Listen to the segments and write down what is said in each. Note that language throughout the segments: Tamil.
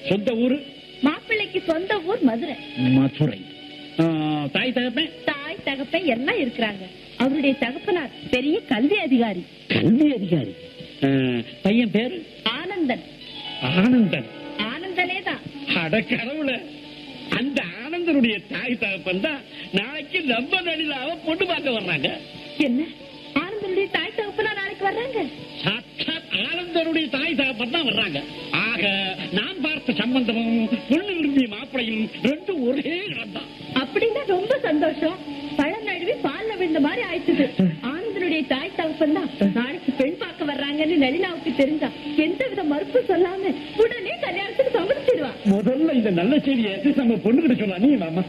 சொந்த ஊரு மாப்பிள்ளைக்கு சொந்த ஊர் மதுரை மதுரை ஆ, தாய் தகப்பேன் தாய் தகப்பன் எல்லாம் இருக்கிறாங்க அவருடைய தகப்பனார் பெரிய கல்வி அதிகாரி கல்வி அதிகாரி ஆ, பையன் பேரு ஆனந்தன் ஆனந்தன் ஆனந்தனே தான் அட கடவுள அந்த ஆனந்தனுடைய தாய் தகப்பன் தான் நாளைக்கு நம்ம நடிலாவ பொண்ணு பார்க்க வர்றாங்க என்ன ஆனந்தனுடைய தாய் தகப்பனா நாளைக்கு வர்றாங்க சாட்சாத் ஆனந்தனுடைய தாய் தகப்பன் தான் வர்றாங்க ஆக நான் பார்த்த சம்பந்தமும் பொண்ணு விரும்பிய மாப்பிளையும் ரெண்டும் ஒரே இடம் தான் அப்படின்னா ரொம்ப சந்தோஷம் பழம் நழுவி பால்ல விழுந்த மாதிரி ஆயிடுச்சு ஆனந்தனுடைய தாய் தகப்பன் தான் நாளைக்கு பெண் பார்க்க வர்றாங்கன்னு நளினாவுக்கு தெரிஞ்சா எந்த வித மறுப்பு சொல்லாம உடனே கல்யாணத்துக்கு சம்மதிச்சிடுவா முதல்ல இந்த நல்ல செய்தியை நம்ம பொண்ணுகிட்ட சொல்லலாம் நீ மாமா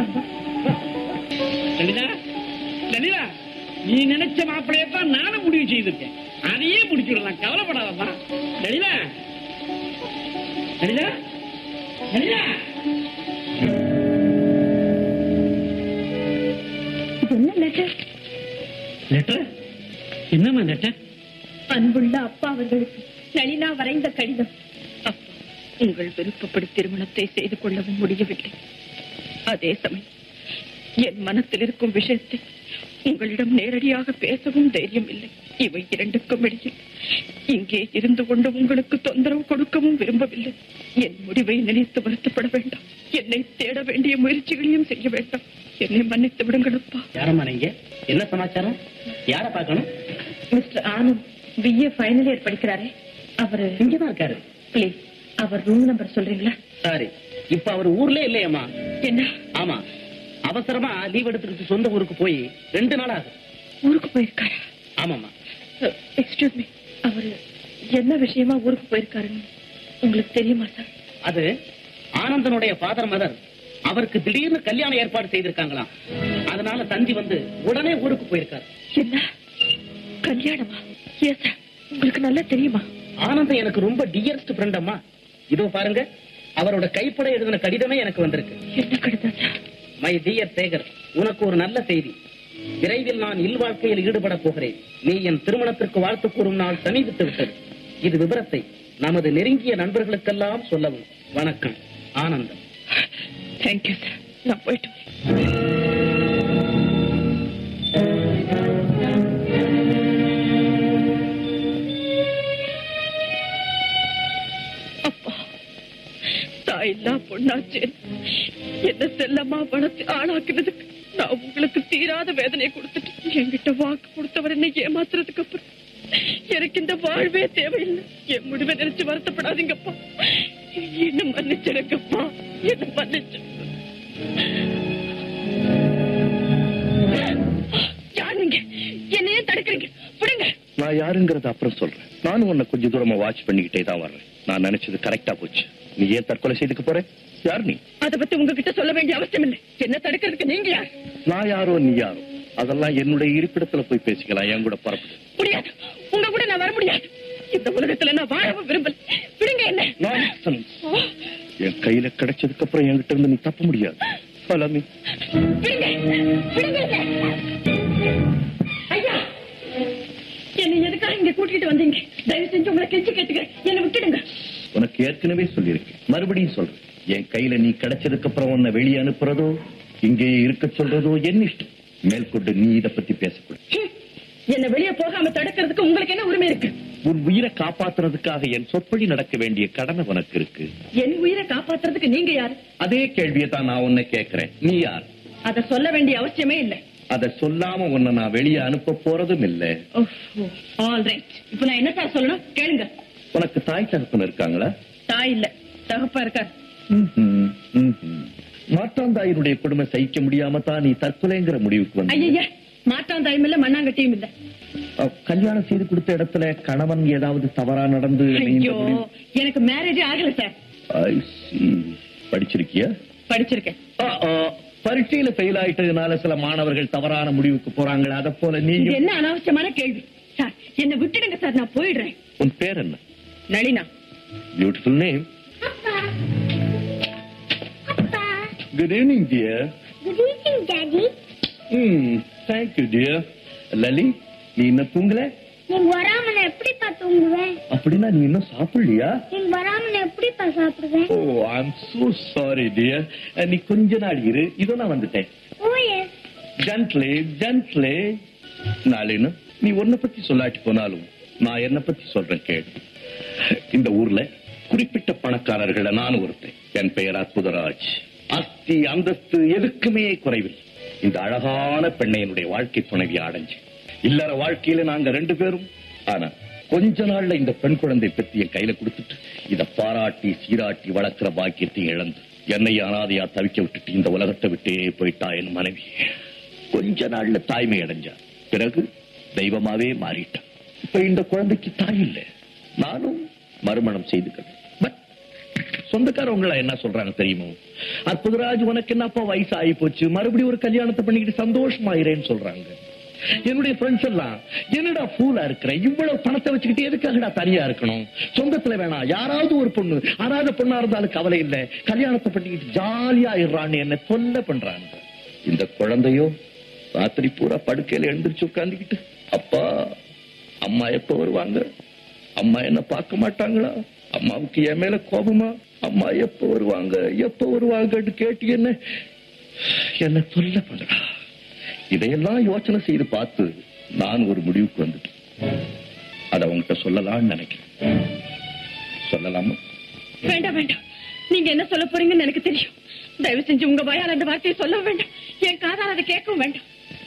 லலிதா லலிதா நீ நினைச்ச மாப்பிளையத்தான் நானும் முடிவு செய்திருக்கேன் அதையே முடிச்சுடலாம் கவலைப்படாதம்மா லலிதா லலிதா லலிதா இது என்ன லெட்டர் லெட்டர் என்னம்மா லெட்டர் அன்புள்ள அப்பா அவர்களுக்கு நளினா வரைந்த கடிதம் அப்பா உங்கள் விருப்பப்படி திருமணத்தை செய்து கொள்ளவும் முடியவில்லை அதே சமயம் என் மனத்தில் இருக்கும் விஷயத்தை உங்களிடம் நேரடியாக பேசவும் தைரியம் இல்லை இவை இரண்டுக்கும் இடையில் இங்கே இருந்து கொண்டு உங்களுக்கு தொந்தரவு கொடுக்கவும் விரும்பவில்லை என் முடிவை நினைத்து வருத்தப்பட வேண்டாம் என்னை தேட வேண்டிய முயற்சிகளையும் செய்ய வேண்டாம் என்னை மன்னித்து விடுங்களப்பா யாரம்மா நீங்க என்ன சமாச்சாரம் யார பார்க்கணும் mister Anand BA final year படிக்கிறாரே அவரு இங்கதான் இருக்காரு ப்ளீஸ் அவர் ரூம் நம்பர் சொல்றீங்களா சாரி இப்ப அவர் ஊர்ல இல்லையம்மா என்ன ஆமா அவசரமா லீவ் எடுத்துட்டு சொந்த ஊருக்கு போய் ரெண்டு நாள் ஆகுது ஊருக்கு போயிருக்காரா ஆமாம்மா எக்ஸ்கியூஸ் மீ அவரு என்ன விஷயமா ஊருக்கு போயிருக்காருன்னு உங்களுக்கு தெரியுமா சார் அது ஆனந்தனுடைய ஃபாதர் மதர் அவருக்கு திடீர்னு கல்யாண ஏற்பாடு செய்திருக்காங்களாம் அதனால தந்தி வந்து உடனே ஊருக்கு போயிருக்காரு என்ன கல்யாணமா ஏன் சார் உங்களுக்கு நல்லா தெரியுமா ஆனந்தம் எனக்கு ரொம்ப டியரஸ்ட் ஃப்ரெண்ட் அம்மா இதோ பாருங்க அவரோட கைப்பட எழுதின கடிதமே எனக்கு வந்திருக்கு என்ன கடிதம் சார் மை டியர் சேகர் உனக்கு ஒரு நல்ல செய்தி விரைவில் நான் இல்வாழ்க்கையில் ஈடுபட போகிறேன் நீ என் திருமணத்திற்கு வாழ்த்து கூறும் நாள் சமீபித்து விட்டது இது விவரத்தை நமது நெருங்கிய நண்பர்களுக்கெல்லாம் சொல்லவும் வணக்கம் ஆனந்தம் தேங்க்யூ சார் நான் போயிட்டு வரேன். அப்பா தாயில்லா பொண்ணாச்சு என்ன செல்லமா வளர்த்து ஆளாக்குனதுக்கு நான் உங்களுக்கு தீராத வேதனையை கொடுத்துட்டு என்கிட்ட வாக்கு கொடுத்தவர் என்னை ஏமாத்துறதுக்கு அப்புறம் எனக்கு இந்த வாழ்வே தேவையில்லை என் முடிவை நினைச்சு வருத்தப்படாதீங்கப்பா என்ன மன்னிச்சிருங்கப்பா என்ன மன்னிச்சு யார் நீங்க என்னையே தடுக்கிறீங்க விடுங்க நான் யாருங்கறத அப்புறம் சொல்றேன் நானும் உன்னை கொஞ்ச தூரமா வாட்ச் பண்ணிக்கிட்டே தான் வர்றேன் நான் நினைச்சது கரெக்டா போச்சு நீ ஏன் தற்கொலை செய்துக்க போற யார் நீ அத பத்தி உங்ககிட்ட சொல்ல வேண்டிய அவசியம் இல்லை என்ன தடுக்கிறதுக்கு நீங்க யார் நான் யாரோ நீ யாரோ அதெல்லாம் என்னுடைய இருப்பிடத்துல போய் பேசிக்கலாம் என் கூட பரப்பு முடியாது உங்க கூட நான் வர முடியாது இந்த உலகத்துல நான் வாழவும் விரும்பல விடுங்க என்ன Nonsense. என் கையில கிடைச்சதுக்கு அப்புறம் என்கிட்ட இருந்து நீ தப்ப முடியாது பலமி விடுங்க விடுங்க என்ன. ஐயா என்னை எதுக்காக இங்க கூட்டிட்டு வந்தீங்க தயவு செஞ்சு உங்களை கெஞ்சி கேட்டுக்கிறேன் என்னை விட்டுடுங்க உனக்கு ஏற்கனவே சொல்லியிருக்கேன் மறுபடியும் சொல்றேன் என் கையில நீ கிடைச்சதுக்கு அப்புறம் உன்னை வெளியே அனுப்புறதோ இங்கேயே இருக்க சொல்றதோ என் இஷ்டம் மேற்கொண்டு நீ இத பத்தி பேசக்கூடாது ஹம். என்னை வெளியே போகாம தடுக்கிறதுக்கு உங்களுக்கு என்ன உரிமை இருக்கு உன் உயிரை காப்பாத்துறதுக்காக என் சொற்படி நடக்க வேண்டிய கடமை உனக்கு இருக்கு என் உயிரை காப்பாத்துறதுக்கு நீங்க யாரு அதே கேள்வியை தான் நான் உன்னை கேட்கிறேன் நீ யார் அத சொல்ல வேண்டிய அவசியமே இல்ல அதை சொல்லாம உன்னை நான் வெளியே அனுப்ப போறதும் இல்ல ஆல் ரைட் இப்ப நான் என்ன சார் சொல்லணும் கேளுங்க உனக்கு தாய் தகப்பன் இருக்காங்களா தாய் இல்ல தகப்பா இருக்கார் ம்ஹும், ம்ஹும். மாற்றாந்தாயினுடைய கொடுமை சகிக்க முடியாம தான் நீ தற்கொலைங்கிற முடிவுக்கு வந்த ஐயா மாட்டான் தாயும் இல்ல மண்ணாங்கட்டியும் இல்ல அஹ், கல்யாணம் செய்து கொடுத்த இடத்துல கணவன் ஏதாவது தவறா நடந்து நீ இந்த ஐயோ முடிவு- எனக்கு மேரேஜே ஆகல சார் I see. படிச்சிருக்கியா படிச்சிருக்கேன் ஆ, ஆ, பரீட்சையில ஃபெயில் ஆயிட்டதுனால சில மாணவர்கள் தவறான முடிவுக்கு போறாங்களே அத போல இது நீங்க என்ன அனாவசியமான கேள்வி சார் என்ன விட்டுடுங்க சார் நான் போயிடுறேன் உன் பேர் என்ன Nalina beautiful name good evening dear good evening daddy hmm thank you dear Lily நீ இன்னும் தூங்கல நீங்க வராம நான் எப்படிப்பா தூங்குவேன் அப்படின்னா நீ இன்னும் சாப்பிடலையா நீங்க வராம நான் எப்படிப்பா சாப்பிடுவேன் oh I am so sorry dear நீ கொஞ்ச நாள் இரு இதோ நான் வந்துட்டேன் ஓ எஸ் ஜென்ட்லே ஜென்ட்லே நாளின்னு நீ உன்னை பத்தி சொல்லாட்டி போனாலும் நான் என்ன பத்தி சொல்றேன் கேடு இந்த ஊர்ல குறிப்பிட்ட பணக்காரர்கள நான் ஒருத்தன் என் பெயர் அற்புதராஜ் அஸ்தி அந்தஸ்து எதுக்குமே குறைவில்லை இந்த அழகான பெண்ணை என்னுடைய வாழ்க்கை துணைவி அடைஞ்சு இல்லற வாழ்க்கையில நாங்க ரெண்டு பேரும் ஆனா கொஞ்ச நாள்ல இந்த பெண் குழந்தை பத்தி என் கையில கொடுத்துட்டு இத பாராட்டி சீராட்டி வளர்க்கிற பாக்கியத்தையும் இழந்து என்னை அனாதையா தவிக்க விட்டுட்டு இந்த உலகத்தை விட்டே போயிட்டா என் மனைவி கொஞ்ச நாள்ல தாய்மை அடைஞ்சா பிறகு தெய்வமாவே மாறிட்டான் இப்ப இந்த குழந்தைக்கு தாய் இல்ல நானும் மறுமணம் செய்துக்கிறேன் பட் சொந்தக்காரவங்கள என்ன சொல்றாங்க தெரியுமோ அற்புதராஜ் உனக்கு என்னப்பா வயசு ஆகி போச்சு மறுபடியும் ஒரு கல்யாணத்தை பண்ணிக்கிட்டு சந்தோஷமாயிரேன்னு சொல்றாங்க என்னுடைய ஃப்ரெண்ட்ஸ் எல்லாம் என்னடா ஃபூலா இருக்கிற இவ்வளவு பணத்தை வச்சுக்கிட்டு எதுக்காகடா தனியா இருக்கணும் சொந்தத்துல வேணாம் யாராவது ஒரு பொண்ணு அறாத பொண்ணா இருந்தாலும் கவலை இல்ல கல்யாணத்தை பண்ணிக்கிட்டு ஜாலியா இருறான்னு என்ன தொல்லை பண்றாங்க இந்த குழந்தையோ ராத்திரி பூரா படுக்கையில எழுந்திருச்சு உட்காந்துக்கிட்டு அப்பா அம்மா எப்ப வருவாங்க அம்மா என்ன பார்க்க மாட்டாங்களா அம்மாவுக்கு என் மேல கோபமா அம்மா எப்ப வருவாங்க எப்ப வருவாங்கன்னு கேட்டு என்ன என்ன தொல்லை பண்றா இதையெல்லாம் யோசனை செய்து பார்த்து நான் ஒரு முடிவுக்கு வந்துட்டேன் அதை உங்ககிட்ட சொல்லலாம்னு நினைக்கிறேன் சொல்லலாமா வேண்டாம் வேண்டாம் நீங்க என்ன சொல்ல போறீங்கன்னு எனக்கு தெரியும் தயவு செஞ்சு உங்க வாயால் அந்த வார்த்தையை சொல்ல வேண்டாம் என் காதால் அதை கேட்கவும் வேண்டாம்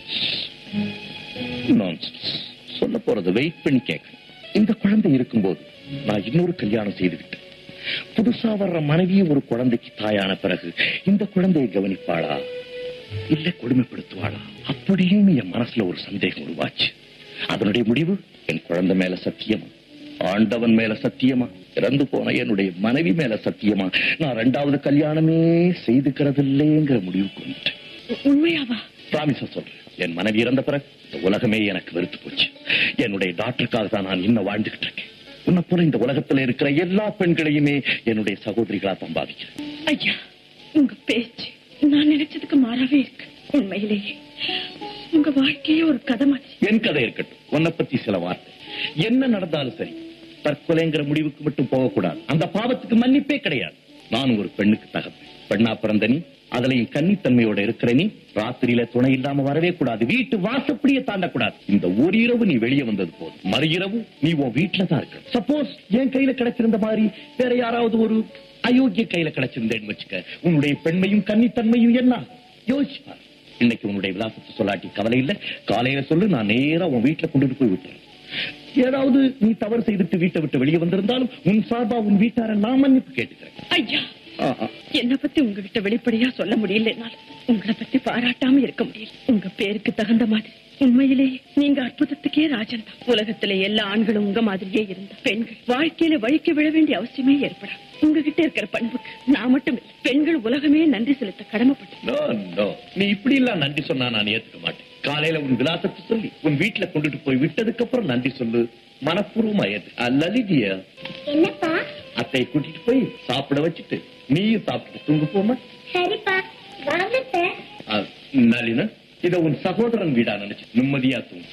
Nonsense. சொல்ல போறது வெயிட் பண்ணி கேட்க இந்த குழந்தை இருக்கும்போது நான் இன்னொரு கல்யாணம் செய்துவிட்டேன் புதுசா வர்ற மனைவியும் ஒரு குழந்தைக்கு தாயான பிறகு இந்த குழந்தையை கவனிப்பாளா இல்ல கொடுமைப்படுத்துவாளா அப்படின்னு என் மனசுல ஒரு சந்தேகம் உருவாச்சு அதனுடைய முடிவு என் குழந்தை மேல சத்தியமா ஆண்டவன் மேல சத்தியமா இறந்து போன என்னுடைய மனைவி மேல சத்தியமா நான் ரெண்டாவது கல்யாணமே செய்துக்கிறது இல்லைங்கிற முடிவுக்கு வந்துட்டேன் உ- உண்மையாவா பிராமிசா சொல்றேன் என் மனைவி இறந்த பிறகு இந்த உலகமே எனக்கு வெறுத்து போச்சு என்னுடைய டாக்டருக்காக தான் நான் இன்னும் வாழ்ந்துகிட்டு இருக்கேன் உன்னை போல இந்த உலகத்துல இருக்கிற எல்லா பெண்களையுமே என்னுடைய சகோதரிகளா தான் பாவிக்கிறேன் ஐயா உங்க பேச்சு நான் நினைச்சதுக்கு மாறாவே இருக்கு உண்மையிலேயே உங்க வாழ்க்கையே ஒரு கதை மாதிரி என் கதை இருக்கட்டும் உன்னை பத்தி சில வார்த்தை என்ன நடந்தாலும் சரி தற்கொலைங்கிற முடிவுக்கு மட்டும் போகக்கூடாது அந்த பாவத்துக்கு மன்னிப்பே கிடையாது நான் ஒரு பெண்ணுக்கு தகப்பேன் பெண்ணா பிறந்த நீ அதுலயும் கன்னித்தன்மையோட இருக்கிற நீ ராத்திரியில துணை இல்லாம வரவே கூடாது வீட்டு வாசப்படியே தாண்டக்கூடாது இந்த ஒரு இரவு நீ வெளியே வந்தது போதும் மறு இரவு நீ உன் வீட்டுல தான் இருக்க சப்போஸ் என் கையில கிடைச்சிருந்த மாதிரி வேற யாராவது ஒரு அயோக்கிய கையில கிடைச்சிருந்தேன்னு வச்சுக்க உன்னுடைய பெண்மையும் கன்னித்தன்மையும் என்ன யோசிச்சு பாரு இன்னைக்கு உன்னுடைய விலாசத்தை சொல்லாட்டி கவலை இல்ல காலையில சொல்லு நான் நேரா உன் வீட்டுல கொண்டுட்டு போய் விட்டுறேன் ஏதாவது நீ தவறு செய்துட்டு வீட்டை விட்டு வெளியே வந்திருந்தாலும் உன் சார்பா உன் வீட்டார நான் மன்னிப்பு கேட்டுக்கிறேன் ஐயா ஆ, ஆ. என்ன பத்தி உங்ககிட்ட வெளிப்படையா சொல்ல முடியல என்னால உங்களை பத்தி பாராட்டாம இருக்க முடியல உங்க பேருக்கு தகுந்த மாதிரி உண்மையிலேயே நீங்க அற்புதத்துக்கே ராஜன் தான் உலகத்துல எல்லா ஆண்களும் உங்க மாதிரியே இருந்த பெண்கள் வாழ்க்கையில வழிக்கு விழ வேண்டிய அவசியமே ஏற்படாது உங்ககிட்ட இருக்கிற பண்புக்கு நான் மட்டும் இல்ல பெண்கள் உலகமே நன்றி செலுத்த கடமைப்பட்டு No, no. நீ இப்படி எல்லாம் நன்றி சொன்னா நான் ஏத்துக்க மாட்டேன் காலையில உன் விலாசத்தை சொல்லி உன் வீட்டுல கொண்டுட்டு போய் விட்டதுக்கு அப்புறம் நன்றி சொல்லு மனப்பூர்வமா ஏத்து அஹ், லலிதியா என்னப்பா அத்தையை கூட்டிட்டு போய் சாப்பிட வச்சுட்டு நீயும் சாப்பிட்டு தூங்க போமா சரிப்பா வாங்கத்த அஹ், நளினா இத உன் சகோதரன் வீடா நினைச்சு நிம்மதியா தூங்கு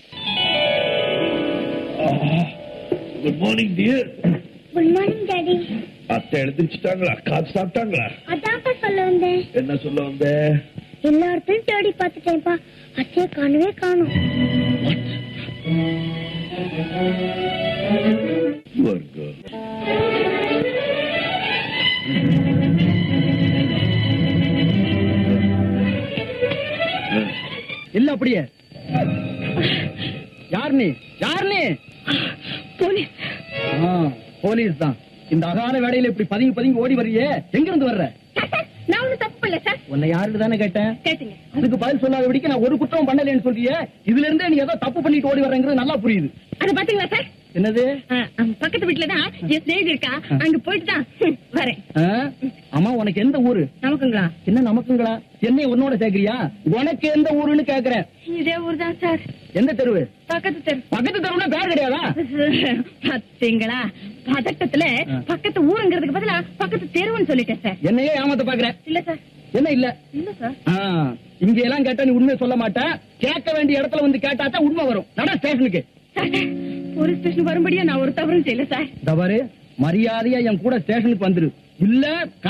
good morning dear good morning daddy அத்தை எழுந்திரிச்சிட்டாங்களா காசு சாப்பிட்டாங்களா அதான்ப்பா சொல்ல வந்தேன் என்ன சொல்ல வந்த எல்லா இடத்துலயும் தேடி பார்த்துட்டேன்ப்பா அத்தையை காணவே காணும் You are good. இல்ல அப்படியே யார் நீ யார் நீ போலீஸ் ஆ, போலீஸ் தான் இந்த அகால வேலையில இப்படி பதுங்கி பதுங்கி ஓடி வர்றியே எங்க இருந்து வர்ற நான் ஒண்ணு தப்பு பண்ணல சார் உன்னை யாருக்கு தானே கேட்டேன் கேட்டீங்க அதுக்கு பதில் சொல்லாதபடிக்கு நான் ஒரு குற்றம் பண்ணலன்னு சொல்றியே இதுல இருந்தே நீ ஏதோ தப்பு பண்ணிட்டு ஓடி வர்றங்கிறது நல்லா புரியுது அது பாத்தீங்களா சார் என்னது ஆ, ஆ, பக்கத்து வீட்டுலதான் என் ஸ்நேகிதி இருக்கா அங்க போயிட்டு தான் ஹம், வரேன் ஆ? அம்மா உனக்கு எந்த ஊரு நமக்குங்களா என்ன நமக்குங்களா என்னை உன்னோட சேர்க்கறியா உனக்கு எந்த ஊருன்னு கேக்குறேன் இதே ஊர் தான் சார் எந்த தெருவு பக்கத்து தெரு பக்கத்து தெருவுனா பேர் கிடையாதா பாத்தீங்களா பதட்டத்துல பக்கத்து ஊருங்கிறதுக்கு பதிலா பக்கத்து தெருவுன்னு சொல்லிட்டேன் சார் என்னையே ஏமாத்த பாக்குற இல்ல சார் என்ன இல்ல இல்ல சார் ஆ, இங்க எல்லாம் கேட்டா நீ உண்மை சொல்ல மாட்ட கேட்க வேண்டிய இடத்துல வந்து கேட்டாதான் உண்மை வரும் நட ஸ்டேஷனுக்கு போலீஸ் ஸ்டேஷன் வரும்படியா நான் ஒரு தவறும் செய்யல சார் தவறு மரியாதையா என் கூட ஸ்டேஷனுக்கு வந்துரு இல்ல